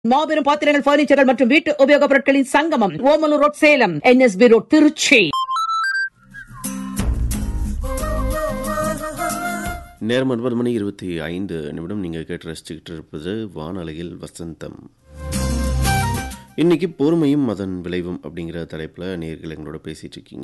மாபெரும் பாத்திரங்கள் பர்னிச்சர்கள் மற்றும் வீட்டு உபயோகப் பொருட்களின் சங்கமம் Omalur road Salem NSP road Trichy நேரம் ஒன்பது மணி இருபத்தி ஐந்து நிமிடம் நீங்கள் கேட்டு ரசிச்சுக்கிட்டு இருப்பது வானொலியில் வசந்தம் இன்னைக்கு பொறுமையும் அதன் விளைவும் அப்படிங்கிற தலைப்பில் நேர்கள் எங்களோட பேசிகிட்டு இருக்கீங்க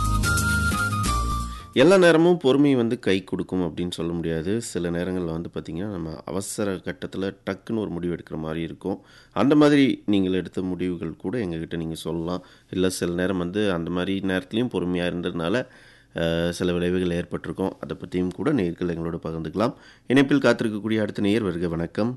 எல்லா நேரமும் பொறுமை வந்து கை கொடுக்கும் அப்படின்னு சொல்ல முடியாது சில நேரங்களில் வந்து பார்த்திங்கன்னா நம்ம அவசர கட்டத்தில் டக்குன்னு ஒரு முடிவு எடுக்கிற மாதிரி இருக்கும் அந்த மாதிரி நீங்கள் எடுத்த முடிவுகள் கூட எங்ககிட்ட நீங்கள் சொல்லலாம் இல்லை சில நேரம் வந்து அந்த மாதிரி நேரத்துலையும் பொறுமையாக இருந்ததுனால அஹ், சில விளைவுகள் ஏற்பட்டிருக்கும் அதை பற்றியும் கூட நேர்கள் எங்களோட பகிர்ந்துக்கலாம் இணைப்பில் காத்திருக்கக்கூடிய அடுத்த நேர் வருக வணக்கம்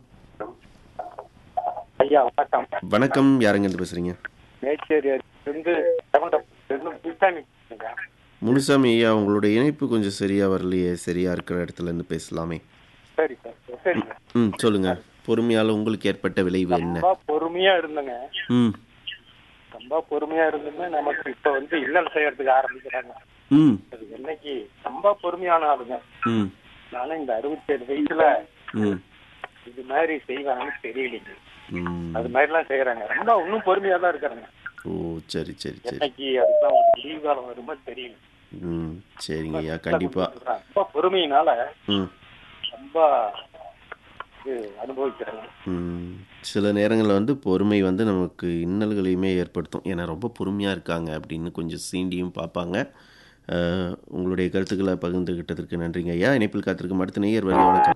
ஐயா வணக்கம் வணக்கம் யாருங்க இருந்து பேசுகிறீங்க மேச்சேரி இருந்து செவன்டப்பிலிருந்து புத்தாமி பேசுறேங்க. முனுசாமி ஐயா உங்களோட இணைப்பு கொஞ்சம் சரியாக வரலையே சரியாக இருக்கிற இடத்துல இருந்து பேசலாமே சரி சார் சரி சார் ம் சொல்லுங்கள் பொறுமையால் உங்களுக்கு ஏற்பட்ட விளைவு என்ன ரொம்ப பொறுமையா இருந்தங்க ம் ரொம்ப பொறுமையா இருந்துமே நமக்கு இப்ப வந்து இல்லல் செய்யறதுக்கு ஆரம்பிக்கிறாங்க ம் அது என்னைக்கு ரொம்ப பொறுமையான ஆளுங்க ம் நானும் இந்த அறுபத்தி ஏழு வயசுல ம் இது மாதிரி செய்வாங்கன்னு தெரியலைங்க ம் அது மாதிரி எல்லாம் செய்யறாங்க ரொம்ப இன்னும் பொறுமையா தான் இருக்கிறாங்க ஓ சரி சரி சரி என்னைக்கு அதுக்கெல்லாம் ஒரு லீவ் காலம் வருமோ தெரியல ம் சரிங்க ஐயா கண்டிப்பாக ரொம்ப பொறுமையினால ம் ரொம்ப இது அனுபவிக்கிறாங்க ம் சில நேரங்களில் வந்து பொறுமை வந்து நமக்கு இன்னல்களையுமே ஏற்படுத்தும் ஏன்னா ரொம்ப பொறுமையாக இருக்காங்க அப்படின்னு கொஞ்சம் சீண்டியும் பார்ப்பாங்க அஹ், உங்களுடைய கருத்துக்களை பகிர்ந்துகிட்டதற்கு நன்றிங்க ஐயா இணைப்பில் காத்திருக்கும் அடுத்த நேயர் வருக வணக்கம்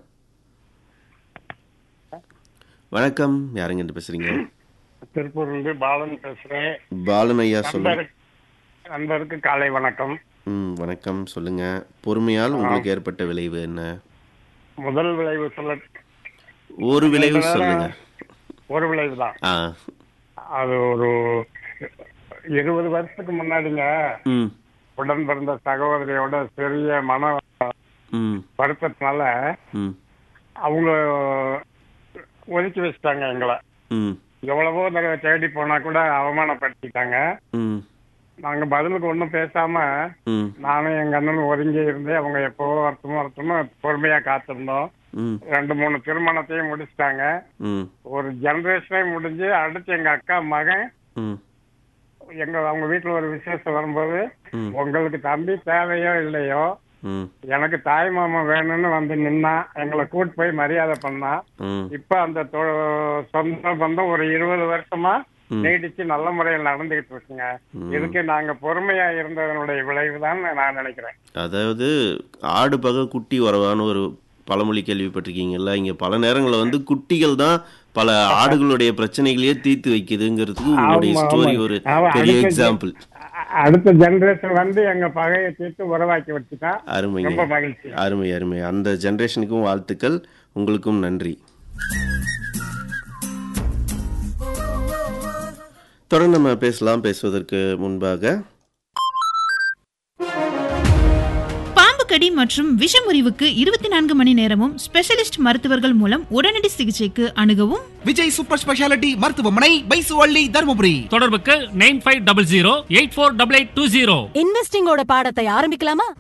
வணக்கம் யாருங்க இருந்து பேசுறீங்க திருப்பூர்லேருந்து பாலன் பேசுறேன் பாலன் ஐயா சொல்லுங்க நண்பருக்கு நண்பருக்கு காலை வணக்கம் ம் வணக்கம் சொல்லுங்க பொறுமையால் உங்களுக்கு ஏற்பட்ட விளைவு என்ன முதல் விளைவு சொல்ல ஒரு விளைவு சொல்லுங்க ஒரு விளைவு தான் ஆ அது ஒரு இருபது வருஷத்துக்கு முன்னாடிங்க ம் உடன் பிறந்த சகோதரியோட பெரிய மன ம் வருத்தத்தினால ம் அவங்க ஒதுக்கி வச்சுட்டாங்க எங்களை ம் எவ்வளவோ தடவை தேடி போனா கூட அவமானப்படுத்திட்டாங்க ம் நாங்க பதிலுக்கு ஒன்றும் பேசாம ம் நானும் எங்க அண்ணனும் ஒதுங்கி இருந்து அவங்க எப்போ வரட்டுமோ வரட்டுமோ பொறுமையா காத்திருந்தோம் ம் ரெண்டு மூணு திருமணத்தையும் முடிச்சிட்டாங்க ம் ஒரு ஜெனரேஷனே முடிஞ்சு அடுத்து எங்க அக்கா மகன் ம் எங்க அவங்க வீட்டுல ஒரு விசேஷம் வரும்போது ம். உங்களுக்கு தம்பி தேவையோ இல்லையோ ம் எனக்கு தாய் மாமா வேணும்னு வந்து நின்னா எங்களை கூட்டு போய் மரியாதை பண்ணா ம் இப்ப அந்த தொ- சொந்த பந்தம் ஒரு இருபது வருஷமா நீடிச்சு நல்ல முறையில் நடந்துகிட்டு இருக்குங்க இதுக்கு நாங்க பொறுமையா இருந்ததனுடைய விளைவு தான் நான் நினைக்கிறேன் அதாவது ஆடு பகை குட்டி உறவான்னு ஒரு பழமொழி கேள்விப்பட்டிருக்கீங்கல்ல இங்க பல நேரங்களில் வந்து குட்டிகள் தான் பல ஆடுகளுடைய பிரச்சனைகளையே தீர்த்து வைக்குதுங்கிறதுக்கு உங்களுடைய ஆமா, ஸ்டோரி ஆமா. ஒரு ஆமா, பெரிய அடுத்த எக்ஸாம்பிள் அ- அடுத்த ஜெனரேஷன் வந்து எங்க பகையை தீர்த்து உறவாக்கி வச்சுட்டான் அருமைங்க ரொம்ப மகிழ்ச்சி அருமை அருமை அந்த ஜெனரேஷனுக்கும் வாழ்த்துக்கள் உங்களுக்கும் நன்றி தொடர்ந்து நம்ம பேசலாம் பேசுவதற்கு முன்பாக பாம்பு கடி மற்றும் விஷமுறிவுக்கு இருபத்தி நான்கு மணி நேரமும் ஸ்பெஷலிஸ்ட் மருத்துவர்கள் மூலம் உடனடி சிகிச்சைக்கு அணுகவும் விஜய் சூப்பர் ஸ்பெஷாலிட்டி மருத்துவமனை பைசுவள்ளி தருமபுரி தொடர்புக்கு nine five double zero eight four double eight two zero இன்வெஸ்டிங்கோட பாடத்தை ஆரம்பிக்கலாமா